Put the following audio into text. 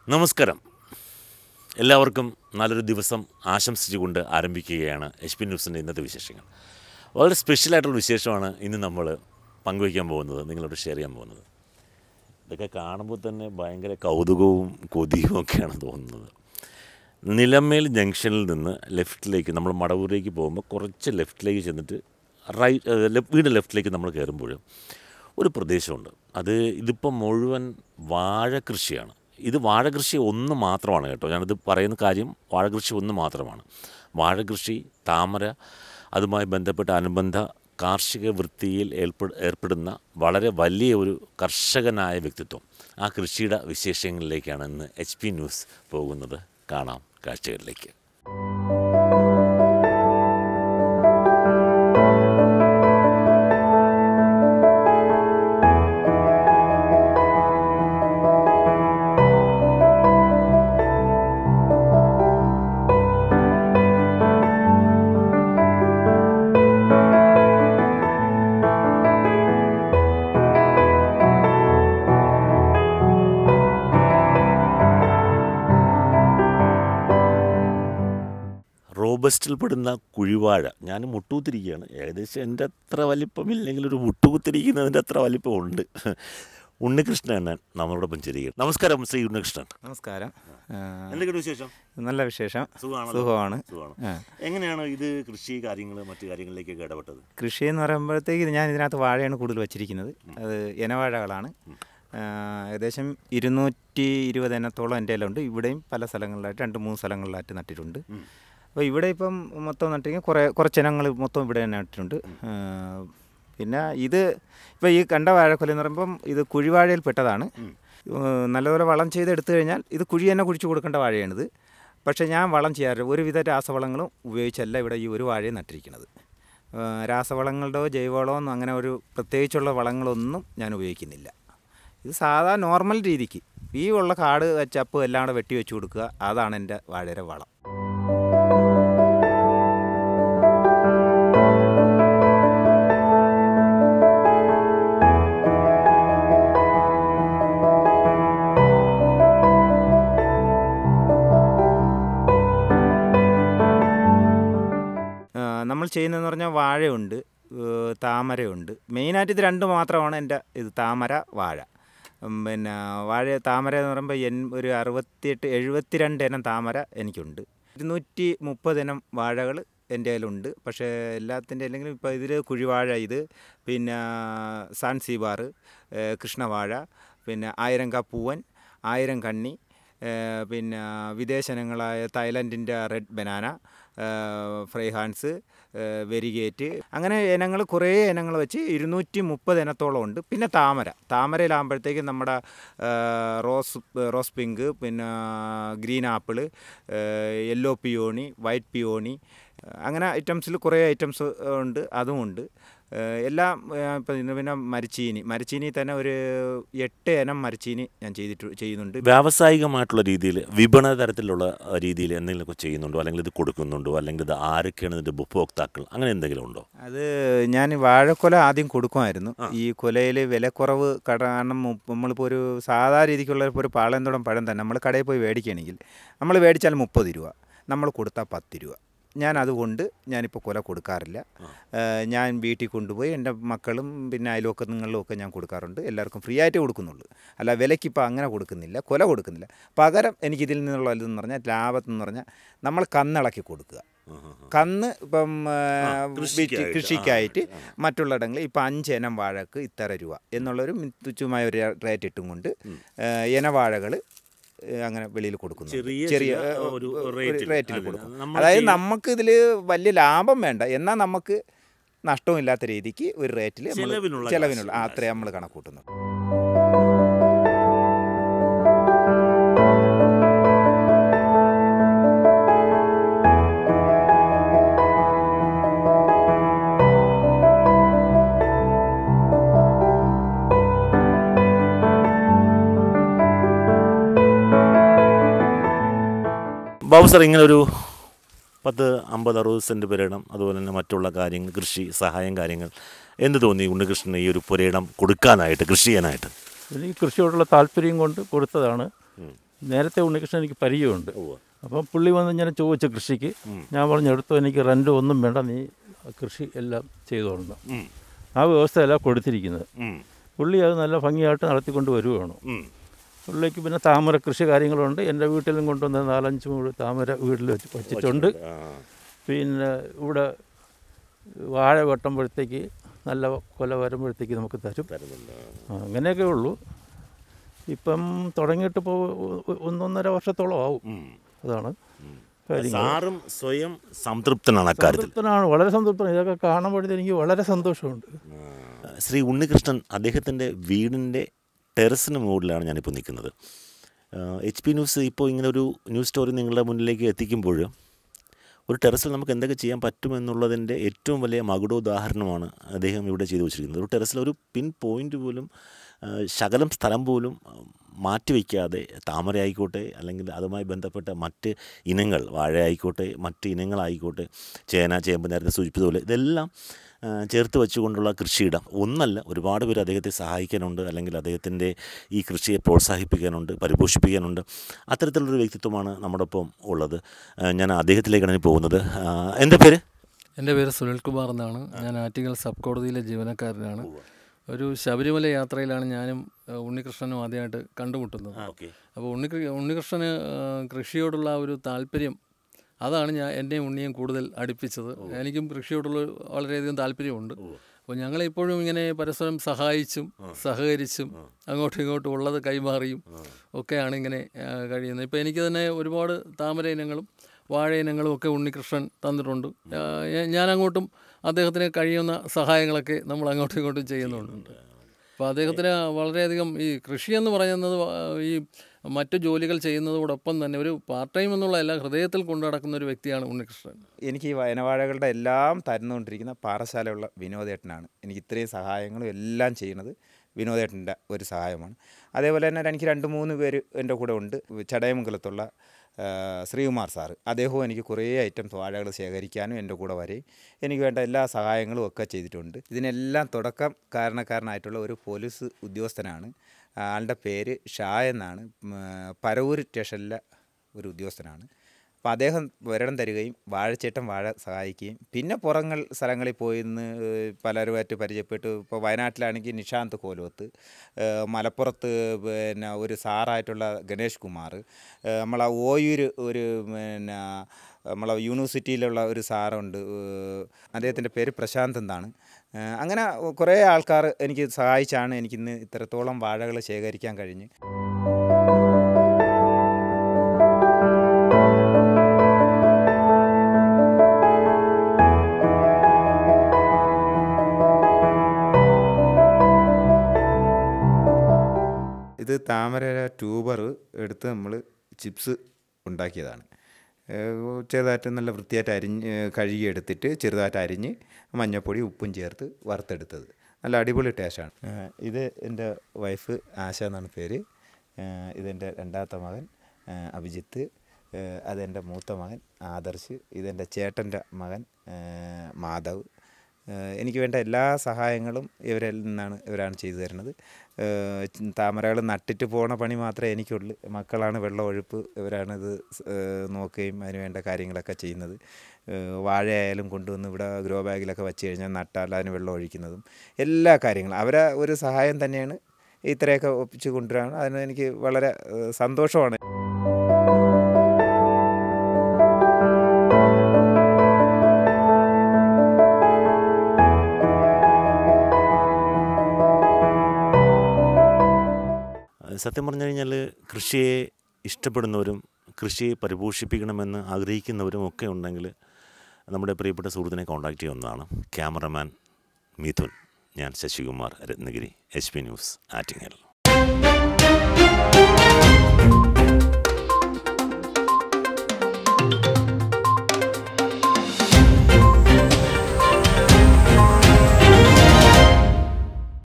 നമസ്കാരം എല്ലാവർക്കും നല്ലൊരു ദിവസം ആശംസിച്ചുകൊണ്ട് ആരംഭിക്കുകയാണ് എച്ച് പി ന്യൂസിൻ്റെ ഇന്നത്തെ വിശേഷങ്ങൾ വളരെ സ്പെഷ്യലായിട്ടുള്ള വിശേഷമാണ് ഇന്ന് നമ്മൾ പങ്കുവയ്ക്കാൻ പോകുന്നത് നിങ്ങളോട് ഷെയർ ചെയ്യാൻ പോകുന്നത് ഇതൊക്കെ കാണുമ്പോൾ തന്നെ ഭയങ്കര കൗതുകവും കൊതിയും ഒക്കെയാണ് തോന്നുന്നത് നിലമേൽ ജംഗ്ഷനിൽ നിന്ന് ലെഫ്റ്റിലേക്ക് നമ്മൾ മടവൂരിലേക്ക് പോകുമ്പോൾ കുറച്ച് ലെഫ്റ്റിലേക്ക് ചെന്നിട്ട് റൈറ്റ് വീട് ലെഫ്റ്റിലേക്ക് നമ്മൾ കയറുമ്പോൾ ഒരു പ്രദേശമുണ്ട് അത് ഇതിപ്പം മുഴുവൻ വാഴ കൃഷിയാണ് ഇത് വാഴ കൃഷി ഒന്ന് മാത്രമാണ് കേട്ടോ ഞാനിത് പറയുന്ന കാര്യം വാഴ കൃഷി ഒന്ന് മാത്രമാണ് വാഴ കൃഷി താമര അതുമായി ബന്ധപ്പെട്ട അനുബന്ധ കാർഷിക വൃത്തിയിൽ ഏർപ്പെട് ഏർപ്പെടുന്ന വളരെ വലിയ ഒരു കർഷകനായ വ്യക്തിത്വം ആ കൃഷിയുടെ വിശേഷങ്ങളിലേക്കാണ് ഇന്ന് എച്ച് പി ന്യൂസ് പോകുന്നത് കാണാം കാഴ്ചകളിലേക്ക് റോബസ്റ്റിൽ പെടുന്ന കുഴിവാഴ ഞാൻ മുട്ടുകുത്തിരിക്കുകയാണ് ഏകദേശം എൻ്റെ അത്ര വലിപ്പമില്ലെങ്കിൽ ഒരു മുട്ടുകുത്തിരിക്കുന്നതിൻ്റെ അത്ര വലിപ്പമുണ്ട് ഉണ്ണികൃഷ്ണൻ നമ്മളോടൊപ്പം ചിരിക്കുക നമസ്കാരം ശ്രീ ഉണ്ണികൃഷ്ണൻ നമസ്കാരം ആ, എന്തൊക്കെയാണ് വിശേഷം നല്ല വിശേഷം സുഖമാണല്ലോ? സുഖമാണ് സുഖമാണ് ആ. എങ്ങനെയാണ് ഇത് കൃഷി കാര്യങ്ങൾ മറ്റു കാര്യങ്ങളിലേക്കൊക്കെ ഇടപെട്ടത് കൃഷി എന്ന് പറയുമ്പോഴത്തേക്ക് ഞാൻ ഇതിനകത്ത് വാഴയാണ് കൂടുതൽ വച്ചിരിക്കുന്നത് അത് ഇനവാഴകളാണ് ആ, ഏകദേശം ഇരുന്നൂറ്റി ഇരുപത് ഇനത്തോളം എൻ്റെ കയ്യിലുണ്ട് ഇവിടെയും പല സ്ഥലങ്ങളിലായിട്ട് രണ്ട് മൂന്ന് സ്ഥലങ്ങളിലായിട്ട് നട്ടിട്ടുണ്ട് അപ്പോൾ ഇവിടെ ഇപ്പം മൊത്തം നട്ടിരിക്കുന്ന കുറേ കുറച്ച് ഇനങ്ങൾ മൊത്തം ഇവിടെ തന്നെ നട്ടിട്ടുണ്ട് ആ, പിന്നെ ഇത് ഇപ്പോൾ ഈ കണ്ട വാഴക്കൊല എന്ന് പറയുമ്പം ഇത് കുഴിവാഴയിൽ പെട്ടതാണ് ഏഹ് നല്ലപോലെ വളം ചെയ്ത് എടുത്തു കഴിഞ്ഞാൽ ഇത് കുഴി തന്നെ കുഴിച്ച് കൊടുക്കേണ്ട വാഴയാണിത് പക്ഷേ ഞാൻ വളം ചെയ്യാറില്ല ഒരുവിധ രാസവളങ്ങളും ഉപയോഗിച്ചല്ല ഇവിടെ ഈ ഒരു വാഴയും നട്ടിരിക്കുന്നത് ഏഹ് രാസവളങ്ങളുടെയോ ജൈവവളമോ ഒന്നും അങ്ങനെ ഒരു പ്രത്യേകിച്ചുള്ള വളങ്ങളൊന്നും ഞാൻ ഉപയോഗിക്കുന്നില്ല ഇത് സാധാ നോർമൽ രീതിക്ക് ഈ ഉള്ള കാട് ചപ്പ് എല്ലാം കൂടെ വെട്ടി വെച്ച് കൊടുക്കുക അതാണ് എൻ്റെ വാഴയുടെ വളം ആ, നമ്മൾ ചെയ്യുന്നതെന്ന് പറഞ്ഞാൽ വാഴയുണ്ട് ഏഹ് താമരയുണ്ട് മെയിനായിട്ട് ഇത് രണ്ട് മാത്രമാണ് എൻ്റെ ഇത് താമര വാഴ ഉം, പിന്നെ വാഴ താമര എന്ന് പറയുമ്പോൾ എൻ ഒരു അറുപത്തിയെട്ട് എഴുപത്തിരണ്ട് ഇനം താമര എനിക്കുണ്ട് ഇരുന്നൂറ്റി മുപ്പത് ഇനം വാഴകൾ എൻ്റെ കയ്യിലുണ്ട് പക്ഷേ എല്ലാത്തിൻ്റെ അല്ലെങ്കിലും ഇപ്പോൾ ഇതിൽ കുഴിവാഴ ഇത് പിന്നെ സാൻസീബാർ ഏഹ് കൃഷ്ണവാഴ പിന്നെ ആയിരങ്ക പൂവൻ ആയിരം കണ്ണി ഏഹ് പിന്നെ വിദേശനങ്ങളായ തായ്ലൻഡിൻ്റെ റെഡ് ബനാന ഏഹ് ഫ്രൈഹാൻസ് ഏഹ് വെരിഗേറ്റ് അങ്ങനെ ഇനങ്ങൾ കുറേ ഇനങ്ങൾ വെച്ച് ഇരുന്നൂറ്റി മുപ്പത് ഇനത്തോളം ഉണ്ട് പിന്നെ താമര താമരയിലാകുമ്പോഴത്തേക്കും നമ്മുടെ ഏഹ് റോസ് റോസ് പിങ്ക് പിന്നെ green apple yellow peony white peony അങ്ങനെ ഐറ്റംസിൽ കുറേ ഐറ്റംസ് ഉണ്ട് അതും ഉണ്ട് ഏഹ് എല്ലാം ഏഹ് ഇപ്പം ഇന്ന് പിന്നെ മരിച്ചീനി മരിച്ചീനി തന്നെ ഒരു എട്ട് ഇനം മരിച്ചീനി ഞാൻ ചെയ്തിട്ട് ചെയ്യുന്നുണ്ട് വ്യാവസായികമായിട്ടുള്ള രീതിയിൽ വിപണന തരത്തിലുള്ള രീതിയിൽ എന്തെങ്കിലുമൊക്കെ ചെയ്യുന്നുണ്ടോ അല്ലെങ്കിൽ ഇത് കൊടുക്കുന്നുണ്ടോ അല്ലെങ്കിൽ ഇത് ആരൊക്കെയാണ് ഇതിൻ്റെ ഉപഭോക്താക്കൾ അങ്ങനെ എന്തെങ്കിലും ഉണ്ടോ അത് ഞാൻ വാഴക്കൊല ആദ്യം കൊടുക്കുമായിരുന്നു ഈ കൊലയിൽ വിലക്കുറവ് കട കാരണം മു- നമ്മളിപ്പോൾ ഒരു സാധാ രീതിക്കുള്ള ഇപ്പോൾ ഒരു പാളയന്തോടം പഴം തന്നെ നമ്മൾ കടയിൽ പോയി മേടിക്കുകയാണെങ്കിൽ നമ്മൾ മേടിച്ചാൽ മുപ്പത് രൂപ നമ്മൾ കൊടുത്താൽ പത്ത് രൂപ ഞാൻ അതുകൊണ്ട് ഞാനിപ്പോൾ കൊല കൊടുക്കാറില്ല ഏഹ് ഞാൻ വീട്ടിൽ കൊണ്ടുപോയി എൻ്റെ മക്കളും പിന്നെ അയൽവക്കങ്ങളിലും ഒക്കെ ഞാൻ കൊടുക്കാറുണ്ട് എല്ലാവർക്കും ഫ്രീ ആയിട്ട് കൊടുക്കുന്നുള്ളൂ അല്ല വിലയ്ക്ക് ഇപ്പോൾ അങ്ങനെ കൊടുക്കുന്നില്ല കൊല കൊടുക്കുന്നില്ല പകരം എനിക്കിതിൽ നിന്നുള്ള ഇതെന്ന് പറഞ്ഞാൽ ലാഭത്തെന്ന് പറഞ്ഞാൽ നമ്മൾ കന്നിളക്കി കൊടുക്കുക കന്ന് ഇപ്പം ഏഹ്, കൃഷിക്കായിട്ട്. വിറ്റ് കൃഷിക്കായിട്ട് മറ്റുള്ളിടങ്ങളിൽ ഇപ്പം അഞ്ച് ഇനം വാഴക്ക് ഇത്ര രൂപ എന്നുള്ളൊരു തുച്ഛമായ ഒരു റേറ്റ് ഇട്ടും കൊണ്ട് ഏഹ്, ഇനവാഴകൾ അങ്ങനെ വെളിയിൽ കൊടുക്കുന്നു ചെറിയ ചെറിയ ചില ഏഹ്, ഒരു ഒരു റേറ്റിൽ. റേറ്റിൽ അതെ, കൊടുക്കും നമ്മൾ അതായത് ചെയ്യുന്ന- നമുക്ക് ഇതിൽ വലിയ ലാഭം വേണ്ട എന്നാൽ നമുക്ക് നഷ്ടമില്ലാത്ത രീതിക്ക് ഒരു റേറ്റിൽ ചെലവിനുള്ള ചിലവിനുള്ള കാശ്. അത്രയും നമ്മൾ കണക്കൂട്ടുന്നു ബാബു സാർ ഇങ്ങനെ ഒരു പത്ത് അമ്പത് അറുപത് സെൻറ്റ് പുരയിടം അതുപോലെ തന്നെ മറ്റുള്ള കാര്യങ്ങൾ കൃഷി സഹായം കാര്യങ്ങൾ എന്ത് തോന്നി ഉണ്ണികൃഷ്ണന് ഈ ഒരു പുരയിടം കൊടുക്കാനായിട്ട് കൃഷി ചെയ്യാനായിട്ട് ഈ കൃഷിയോടുള്ള താല്പര്യം കൊണ്ട് കൊടുത്തതാണ് നേരത്തെ ഉണ്ണികൃഷ്ണൻ എനിക്ക് പരിചയമുണ്ട് ഉവ്വ്. അപ്പം പുള്ളി വന്ന് ഞാൻ ചോദിച്ച കൃഷിക്ക് ഞാൻ പറഞ്ഞു എടുത്തു എനിക്ക് റെൻ്റ് ഒന്നും വേണ്ട നീ കൃഷി എല്ലാം ചെയ്തോളണം ഉം. ആ വ്യവസ്ഥയല്ല കൊടുത്തിരിക്കുന്നത് ഉം. പുള്ളി അത് നല്ല ഭംഗിയായിട്ട് നടത്തിക്കൊണ്ട് വരുവാണ് ഉം. പുള്ളിക്ക് പിന്നെ താമര കൃഷി കാര്യങ്ങളുണ്ട് എൻ്റെ വീട്ടിലും കൊണ്ടുവന്ന് നാലഞ്ച് മൂട് താമര വീട്ടിൽ വെച്ച് വച്ചിട്ടുണ്ട് ആ. പിന്നെ ഇവിടെ വാഴ വെട്ടുമ്പോഴത്തേക്ക് നല്ല കൊല വരുമ്പോഴത്തേക്ക് നമുക്ക് തരും തരുന്നുണ്ട് ആ, അങ്ങനെയൊക്കെ ഉള്ളൂ ഇപ്പം തുടങ്ങിയിട്ട് ഇപ്പോൾ ഒന്നൊന്നര വർഷത്തോളം ആവും ഉം. അതാണ് കാര്യങ്ങൾ സാറും സ്വയം സംതൃപ്തനാണ് അക്കാര്യത്തിൽ സംതൃപ്തനാണ് വളരെ സംതൃപ്തനാണ് ഇതൊക്കെ കാണുമ്പോഴത്തേക്ക് എനിക്ക് വളരെ സന്തോഷമുണ്ട് ശ്രീ ഉണ്ണികൃഷ്ണൻ അദ്ദേഹത്തിൻ്റെ വീടിൻ്റെ ടെറസിന് മുകളിലാണ് ഞാനിപ്പോൾ നിൽക്കുന്നത് എച്ച് പി ന്യൂസ് ഇപ്പോൾ ഇങ്ങനെ ഒരു ന്യൂസ് സ്റ്റോറി നിങ്ങളുടെ മുന്നിലേക്ക് എത്തിക്കുമ്പോൾ ഒരു ടെറസിൽ നമുക്ക് എന്തൊക്കെ ചെയ്യാൻ പറ്റുമെന്നുള്ളതിൻ്റെ ഏറ്റവും വലിയ മകുടോദാഹരണമാണ് അദ്ദേഹം ഇവിടെ ചെയ്തു വെച്ചിരിക്കുന്നത് ഒരു ടെറസിൽ ഒരു പിൻ പോയിൻ്റ് പോലും ആ, ശകലം സ്ഥലം പോലും ആ, മാറ്റിവെക്കാതെ താമര ആയിക്കോട്ടെ അല്ലെങ്കിൽ അതുമായി ബന്ധപ്പെട്ട മറ്റ് ഇനങ്ങൾ വാഴ ആയിക്കോട്ടെ മറ്റ് ഇനങ്ങളായിക്കോട്ടെ ചേന ചേമ്പ് നേരത്തെ സൂചിപ്പിച്ചതുപോലെ ഇതെല്ലാം ആ, ചേർത്ത് വെച്ചുകൊണ്ടുള്ള കൃഷിയിടം ഒന്നല്ല ഒരുപാട് പേര് അദ്ദേഹത്തെ സഹായിക്കാനുണ്ട് അല്ലെങ്കിൽ അദ്ദേഹത്തിൻ്റെ ഈ കൃഷിയെ പ്രോത്സാഹിപ്പിക്കാനുണ്ട് പരിപോഷിപ്പിക്കാനുണ്ട് അത്തരത്തിലുള്ളൊരു വ്യക്തിത്വമാണ് നമ്മുടെ ഒപ്പം ഉള്ളത് ആ, ഞാൻ അദ്ദേഹത്തിലേക്കാണ് ഇനി പോകുന്നത് ആ, എൻ്റെ പേര് എൻ്റെ പേര് സുനിൽകുമാർ എന്നാണ് ഞാൻ ആറ്റിങ്ങൽ സബ് കോടതിയിലെ ജീവനക്കാരനാണ് ഒരു ശബരിമല യാത്രയിലാണ് ഞാനും ഏഹ്, ഉണ്ണികൃഷ്ണനും ആദ്യമായിട്ട് കണ്ടുമുട്ടുന്നത് ഓക്കെ അപ്പോൾ ഉണ്ണി ഉണ്ണികൃഷ്ണന് ഏഹ്, കൃഷിയോടുള്ള ആ ഒരു താല്പര്യം അതാണ് ഞാൻ എന്നെയും ഉണ്ണിയും കൂടുതൽ അടുപ്പിച്ചത് എനിക്കും കൃഷിയോടുള്ള വളരെയധികം താല്പര്യമുണ്ട് അപ്പോൾ ഞങ്ങളിപ്പോഴും ഇങ്ങനെ പരസ്പരം സഹായിച്ചും സഹകരിച്ചും അങ്ങോട്ടും ഇങ്ങോട്ടും ഉള്ളത് കൈമാറിയും ഒക്കെയാണ് ഇങ്ങനെ ആ, കഴിയുന്നത് ഇപ്പോൾ എനിക്ക് തന്നെ ഒരുപാട് താമര ഇനങ്ങളും വാഴ ഇനങ്ങളും ഒക്കെ ഉണ്ണികൃഷ്ണൻ തന്നിട്ടുണ്ട് ആ, ഞാ- ഞാൻ അങ്ങോട്ടും അദ്ദേഹത്തിന് കഴിയുന്ന സഹായങ്ങളൊക്കെ നമ്മൾ അങ്ങോട്ടും ഇങ്ങോട്ടും ചെയ്യുന്നുണ്ട് അപ്പോൾ അദ്ദേഹത്തിന് വളരെയധികം ഈ കൃഷി എന്ന് പറയുന്നത് വ- ഈ മറ്റു ജോലികൾ ചെയ്യുന്നതോടൊപ്പം തന്നെ ഒരു പാർട്ട് ടൈം എന്നുള്ളതല്ല ഹൃദയത്തിൽ കൊണ്ടു നടക്കുന്ന ഒരു വ്യക്തിയാണ് ഉണ്ണികൃഷ്ണൻ എനിക്ക് ഈ വയനവാഴകളുടെ എല്ലാം തരുന്നുകൊണ്ടിരിക്കുന്ന പാറശാലയുള്ള വിനോദേട്ടനാണ് എനിക്ക് ഇത്രയും സഹായങ്ങളും എല്ലാം ചെയ്യുന്നത് വിനോദേട്ടൻ്റെ ഒരു സഹായമാണ് അതേപോലെ തന്നെ എനിക്ക് രണ്ട് മൂന്ന് പേര് എൻ്റെ കൂടെ ഉണ്ട് ചടയമംഗലത്തുള്ള ആ, ശ്രീകുമാർ സാറ് അദ്ദേഹവും എനിക്ക് കുറേ ഐറ്റംസ് വാഴകൾ ശേഖരിക്കാനും എൻ്റെ കൂടെ വരെയും എനിക്ക് വേണ്ട എല്ലാ സഹായങ്ങളും ഒക്കെ ചെയ്തിട്ടുണ്ട് ഇതിനെല്ലാം തുടക്കം കാരണക്കാരനായിട്ടുള്ള ഒരു പോലീസ് ഉദ്യോഗസ്ഥനാണ് ആളുടെ പേര് ഷാ എന്നാണ് ഉം, പരവൂർ സ്റ്റേഷനിലെ ഒരു ഉദ്യോഗസ്ഥനാണ് അപ്പോൾ അദ്ദേഹം ഒരിടം തരികയും വാഴച്ചേട്ടൻ വാഴ സഹായിക്കുകയും പിന്നെ പുറങ്ങൾ സ്ഥലങ്ങളിൽ പോയി നിന്ന് പലരുമായിട്ട് പരിചയപ്പെട്ടു ഇപ്പോൾ വയനാട്ടിലാണെങ്കിൽ നിഷാന്ത് കോലോത്ത് ഏഹ് മലപ്പുറത്ത് പിന്നെ ഒരു സാറായിട്ടുള്ള ഗണേഷ് കുമാർ ഏഹ് നമ്മളെ ഓയൂർ ഒരു പിന്നെ നമ്മളെ യൂണിവേഴ്സിറ്റിയിലുള്ള ഒരു സാറുണ്ട് ഏഹ് അദ്ദേഹത്തിൻ്റെ പേര് പ്രശാന്ത് എന്നാണ് ഏഹ് അങ്ങനെ കുറേ ആൾക്കാർ എനിക്ക് സഹായിച്ചാണ് എനിക്കിന്ന് ഇത്രത്തോളം വാഴകൾ ശേഖരിക്കാൻ കഴിഞ്ഞ് ഇത് താമര ട്യൂബർ എടുത്ത് നമ്മൾ ചിപ്സ് ഉണ്ടാക്കിയതാണ് ഏഹ് ചെറുതായിട്ട് നല്ല വൃത്തിയായിട്ട് അരിഞ്ഞ് ഏഹ് കഴുകിയെടുത്തിട്ട് ചെറുതായിട്ട് അരിഞ്ഞ് മഞ്ഞൾപ്പൊടി ഉപ്പും ചേർത്ത് വറുത്തെടുത്തത് നല്ല അടിപൊളി ടേസ്റ്റാണ് ഏഹ് ഇത് എൻ്റെ വൈഫ് ആശ എന്നാണ് പേര് ഏഹ് ഇതെൻ്റെ രണ്ടാമത്തെ മകൻ ഏഹ് അഭിജിത്ത് ഏഹ് അതെൻ്റെ മൂത്ത മകൻ ആദർശ് ഇതെൻ്റെ ചേട്ടൻ്റെ മകൻ ഏഹ് മാധവ് ഏഹ് എനിക്ക് വേണ്ട എല്ലാ സഹായങ്ങളും ഇവരിൽ നിന്നാണ് ഇവരാണ് ചെയ്തു തരുന്നത് താമരകൾ നട്ടിട്ട് പോണ പണി മാത്രമേ എനിക്കുള്ളൂ മക്കളാണ് വെള്ളം ഒഴുപ്പ് ഇവരാണ് ഇത് സ്- ഏഹ് നോക്കുകയും അതിന് വേണ്ട കാര്യങ്ങളൊക്കെ ചെയ്യുന്നത് ഏഹ് വാഴയായാലും കൊണ്ടുവന്ന് ഇവിടെ ഗ്രോ ബാഗിലൊക്കെ വെച്ച് കഴിഞ്ഞാൽ നട്ടാൽ അതിന് വെള്ളം ഒഴിക്കുന്നതും എല്ലാ കാര്യങ്ങളും അവരെ ഒരു സഹായം തന്നെയാണ് ഇത്രയൊക്കെ ഒപ്പിച്ച് കൊണ്ടുവരാൻ അതിന് എനിക്ക് വളരെ ഏഹ് സന്തോഷമാണ് സത്യം പറഞ്ഞു കഴിഞ്ഞാൽ കൃഷിയെ ഇഷ്ടപ്പെടുന്നവരും കൃഷിയെ പരിപോഷിപ്പിക്കണമെന്ന് ആഗ്രഹിക്കുന്നവരും ഒക്കെ ഉണ്ടെങ്കിൽ നമ്മുടെ പ്രിയപ്പെട്ട സുഹൃത്തിനെ കോൺടാക്റ്റ് ചെയ്യാവുന്നതാണ് ക്യാമറമാൻ മിഥുൻ ഞാൻ Sasikumar Ratnagiri H P news Attingal